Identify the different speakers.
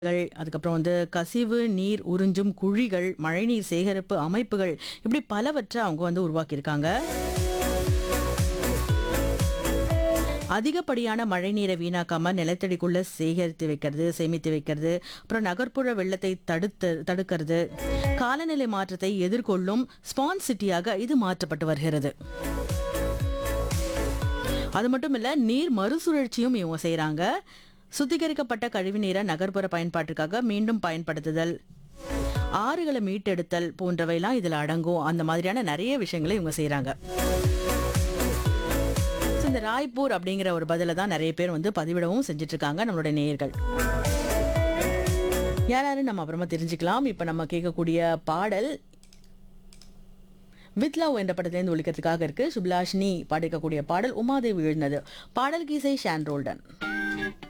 Speaker 1: கள், அதுக்கப்புறம் வந்து கசிவு நீர் உறிஞ்சும் குழிகள், மழைநீர் சேகரிப்பு அமைப்புகள் இப்படி பலவற்றை அவங்க வந்து உருவாக்கியிருக்காங்க. அதிகப்படியான மழைநீரை வீணாக்காம நிலத்தடிக்குள்ள சேகரித்து வைக்கிறது, சேமித்து வைக்கிறது, அப்புறம் நகர்ப்புற வெள்ளத்தை தடுத்து தடுக்கிறது, காலநிலை மாற்றத்தை எதிர்கொள்ளும் ஸ்பான் சிட்டியாக இது மாற்றப்பட்டு வருகிறது. அது மட்டும் இல்ல நீர் மறுசுழற்சியும் இவங்க செய்றாங்க. சுத்திகரிக்கப்பட்ட கழிவுநீரை நகர்ப்புற பயன்பாட்டுக்காக மீண்டும் பயன்படுத்துதல், ஆறுகளை மீட்டெடுத்தல் போன்றவைலாம் இதுல அடங்கும். அந்த மாதிரியான நிறைய விஷயங்களை இவங்க செய்றாங்க. So, இந்த ராய்ப்பூர் அப்படிங்கிற ஒரு பதில தான் நிறைய பேர் வந்து பதிவிடவும் செஞ்சுட்டு இருக்காங்க நம்மளுடைய நேயர்கள். யாராரு நம்ம அப்புறமா தெரிஞ்சுக்கலாம். இப்ப நம்ம கேட்கக்கூடிய பாடல் வித் லவ் என்ற படத்திலேருந்து ஒழிக்கிறதுக்காக இருக்கு சுப்லாஷினி பாடிக்கக்கூடிய பாடல் உமாதேவி எழுதினது பாடல் கீசை ஷான் ரோல்டன்